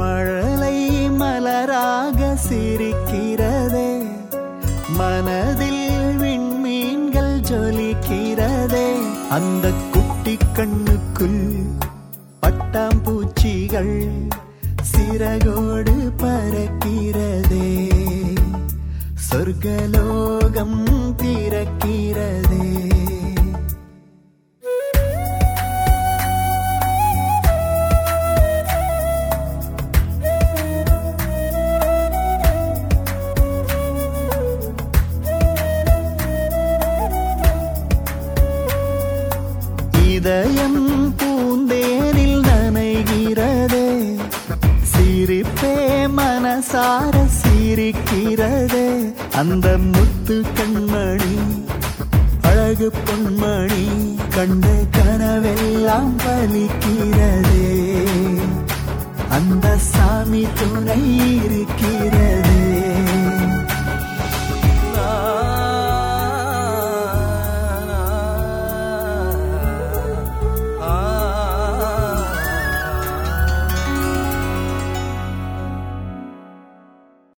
மழலை மலராக சிரிக்கிறதே மனதில் விண்மீன்கள் ஜொலிக்கிறதே அந்த குட்டி கண்ணுக்குள் பட்டாம்பூச்சிகள் சிறகோடு பறக்கிறதே சொர்க்கலோகம் திறக்கிறதே இதயம் பூந்தேனில் நனைகிறதே சிரிப்பே மனசார சிரிக்கிறதே அந்த முத்து கண்மணி அழகு பொன்மணி கண்ட கனவெல்லாம் பலிக்கிறதே அந்த சாமி துணை இருக்கிறதே